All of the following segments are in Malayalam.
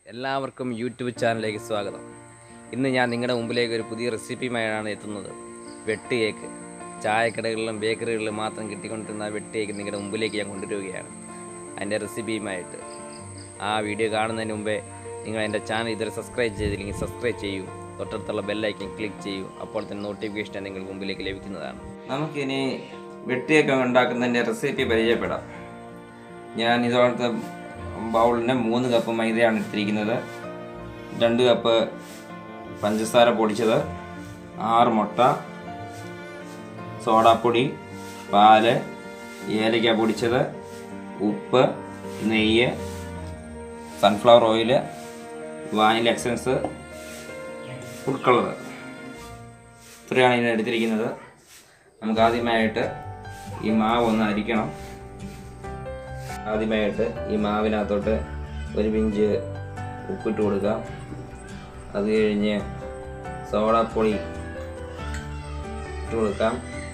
എല്ലാവർക്കും യൂട്യൂബ് ചാനലിലേക്ക് സ്വാഗതം ഇന്ന് ഞാൻ നിങ്ങളുടെ മുമ്പിലേക്ക് ഒരു പുതിയ റെസിപ്പിയുമായാണ് എത്തുന്നത് വെട്ട് കേക്ക് ചായക്കടകളിലും ബേക്കറികളിലും മാത്രം കിട്ടിക്കൊണ്ടിരുന്ന ആ വെട്ട് കേക്ക് നിങ്ങളുടെ മുമ്പിലേക്ക് ഞാൻ കൊണ്ടുവരികയാണ് അതിൻ്റെ റെസിപ്പിയുമായിട്ട് ആ വീഡിയോ കാണുന്നതിന് മുമ്പേ നിങ്ങൾ എൻ്റെ ചാനൽ ഇതുവരെ സബ്സ്ക്രൈബ് ചെയ്തില്ലെങ്കിൽ സബ്സ്ക്രൈബ് ചെയ്യൂ തൊട്ടടുത്തുള്ള ബെല്ലൈക്കൻ ക്ലിക്ക് ചെയ്യൂ അപ്പോൾ തന്നെ നോട്ടിഫിക്കേഷൻ നിങ്ങൾക്ക് മുമ്പിലേക്ക് ലഭിക്കുന്നതാണ് നമുക്കിനി വെട്ട് കേക്ക് ഉണ്ടാക്കുന്നതിൻ്റെ റെസിപ്പി പരിചയപ്പെടാം ഞാൻ ഇതോടത്തെ ബൗളിന് മൂന്ന് കപ്പ് മൈദയാണ് എടുത്തിരിക്കുന്നത് രണ്ട് കപ്പ് പഞ്ചസാര പൊടിച്ചത് ആറ് മുട്ട സോഡാപ്പൊടി പാല് ഏലക്ക പൊടിച്ചത് ഉപ്പ് നെയ്യ് sunflower oil vanilla essence food colour ഇത്രയാണ് ഇതിന് എടുത്തിരിക്കുന്നത് നമുക്ക് ആദ്യമായിട്ട് ഈ മാവ് ഒന്ന് അരിക്കണം ആദ്യമായിട്ട് ഈ മാവിനകത്തോട്ട് ഒരു പിഞ്ച് ഉപ്പിട്ട് കൊടുക്കാം അത് കഴിഞ്ഞ് സോഡാപ്പൊടി ഇട്ട് കൊടുക്കാം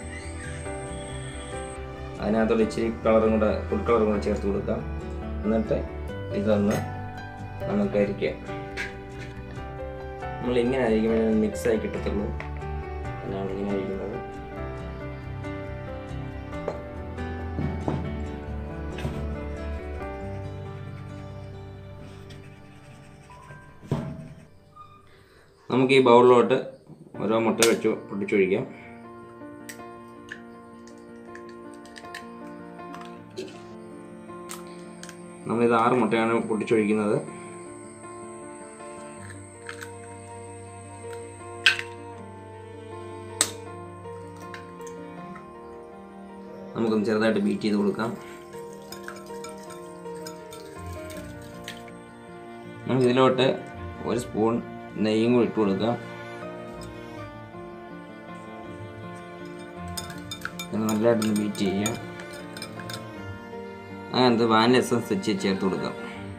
അതിനകത്തോട്ട് ഇച്ചിരി കളറും കൂടെ ഫുഡ് കളറും കൂടെ ചേർത്ത് കൊടുക്കാം എന്നിട്ട് ഇതൊന്ന് നമുക്ക് അരിക്കാം നമ്മൾ ഇങ്ങനെ അരിക്കുമ്പോൾ മിക്സായി കിട്ടത്തുള്ളൂ അതിനാണ് ഇങ്ങനെ അരിക്കുന്നത് നമുക്ക് ഈ ബൗളിലോട്ട് ഓരോ മുട്ട വെച്ച് പൊട്ടിച്ചൊഴിക്കാം നമ്മളിത് ആറ് മുട്ടയാണ് പൊട്ടിച്ചൊഴിക്കുന്നത് നമുക്കൊന്ന് ചെറുതായിട്ട് ബീറ്റ് ചെയ്ത് കൊടുക്കാം നമുക്ക് ഇതിലോട്ട് ഒരു സ്പൂൺ നെയ്യും കൂടി ഇട്ട് കൊടുക്കാം ഇത് നല്ലതായിട്ടൊന്ന് ബീറ്റ് ചെയ്യാം അങ്ങനത്തെ വാനില എസൻസ് വെച്ച് ചേർത്ത് കൊടുക്കാം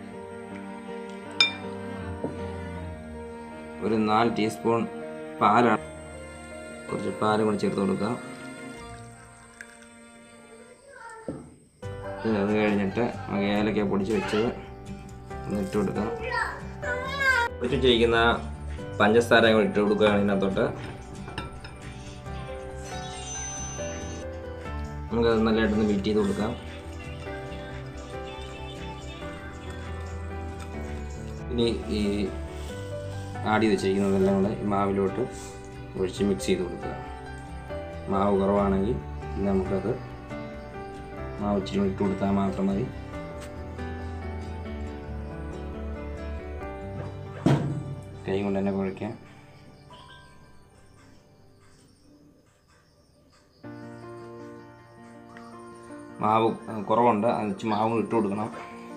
ഒരു നാല് ടീസ്പൂൺ പാലാണ് കുറച്ച് പാലും കൂടി ചേർത്ത് കൊടുക്കാം ഇത് അത് കഴിഞ്ഞിട്ട് നമുക്ക് ഏലക്ക പൊടിച്ച് വെച്ചത് ഒന്ന് ഇട്ട് കൊടുക്കാം പൊടിച്ച് വെച്ചിരിക്കുന്ന പഞ്ചസാര കൂടി ഇട്ട് കൊടുക്കുകയാണ് ഇതിനകത്തോട്ട് നമുക്കത് നല്ലതായിട്ടൊന്ന് ബീറ്റ് ചെയ്ത് കൊടുക്കാം ഇനി ഈ ആഡ് ചെയ്ത് വെച്ചിരിക്കുന്നതെല്ലാം കൂടെ ഈ മാവിലോട്ട് ഒഴിച്ച് മിക്സ് ചെയ്ത് കൊടുക്കുക മാവ് കുറവാണെങ്കിൽ നമുക്കത് മാവ് ഇച്ചിരി കൂടി ഇട്ട് കൊടുത്താൽ മാത്രം മതി കൈ കൊണ്ട് തന്നെ കുഴയ്ക്കാം മാവ് കുറവുണ്ട് അത് ഇച്ചിരി മാവ് കൂടി ഇട്ട് കൊടുക്കണം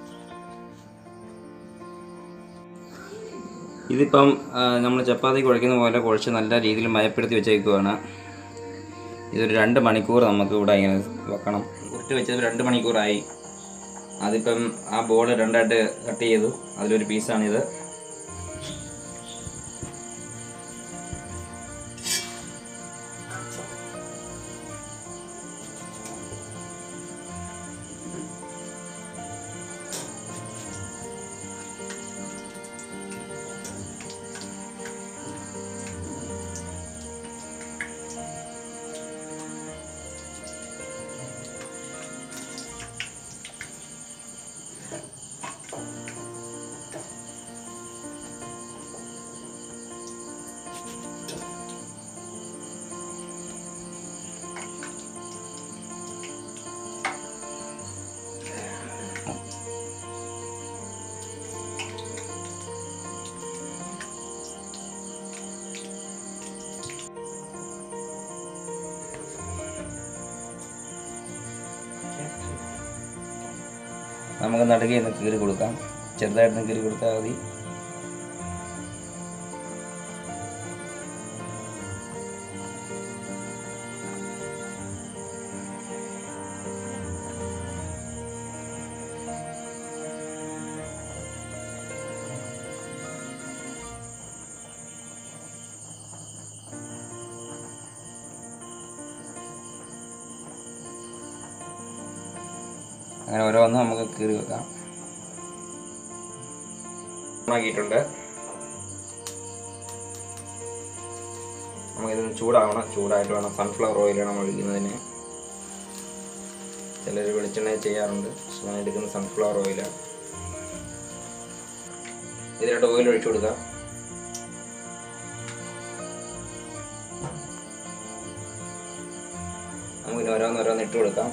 ഇതിപ്പം നമ്മൾ ചപ്പാത്തി കുഴയ്ക്കുന്ന പോലെ കുഴച്ച് നല്ല രീതിയിൽ മയപ്പെടുത്തി വെച്ചേക്കുവാണ് ഇതൊരു രണ്ട് മണിക്കൂർ നമുക്ക് ഇവിടെ ഇങ്ങനെ വെക്കണം ഉരുട്ടി വെച്ചത് രണ്ട് മണിക്കൂറായി അതിപ്പം ആ ബോൾ രണ്ടായിട്ട് കട്ട് ചെയ്തു അതിലൊരു പീസാണിത് നമുക്ക് നടുകെ ഒന്ന് കീറി കൊടുക്കാം ചെറുതായിട്ടൊന്ന് കീറി കൊടുത്താൽ മതി അങ്ങനെ ഓരോന്നും നമുക്ക് കീറി വെക്കാം ആക്കിയിട്ടുണ്ട് നമുക്കിതൊന്ന് ചൂടാവണം ചൂടായിട്ട് വേണം സൺഫ്ലവർ ഓയിൽ നമ്മൾ ഒഴിക്കുന്നതിന് ചിലർ വെളിച്ചെണ്ണ ചെയ്യാറുണ്ട് പക്ഷെ ഞാൻ എടുക്കുന്നത് സൺഫ്ലവർ ഓയിലാണ് ഇതിലോട്ട് ഓയിൽ ഒഴിച്ചു കൊടുക്കാം നമുക്ക് ഓരോന്നോരോന്ന് ഇട്ട് കൊടുക്കാം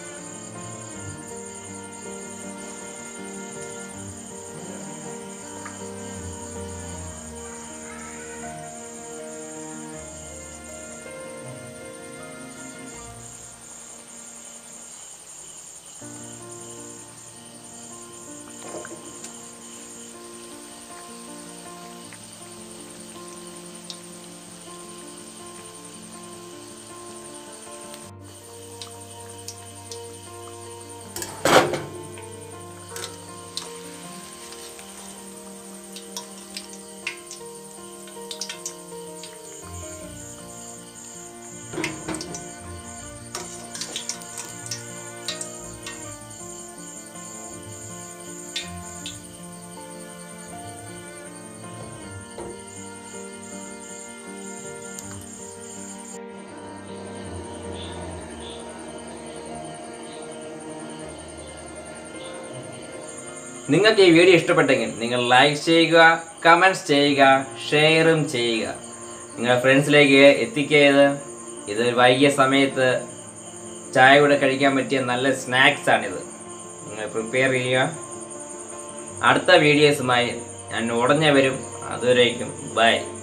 നിങ്ങൾക്ക് ഈ വീഡിയോ ഇഷ്ടപ്പെട്ടെങ്കിൽ നിങ്ങൾ ലൈക്ക് ചെയ്യുക കമൻറ്റ്സ് ചെയ്യുക ഷെയറും ചെയ്യുക നിങ്ങളുടെ ഫ്രണ്ട്സിലേക്ക് എത്തിക്കയത് ഇത് വൈകിയ സമയത്ത് ചായ കൂടെ കഴിക്കാൻ പറ്റിയ നല്ല സ്നാക്സ് ആണിത് നിങ്ങൾ പ്രിപ്പയർ ചെയ്യുക അടുത്ത വീഡിയോസുമായി ഞാൻ ഉടനെ വരും അതുവരേക്കും ബൈ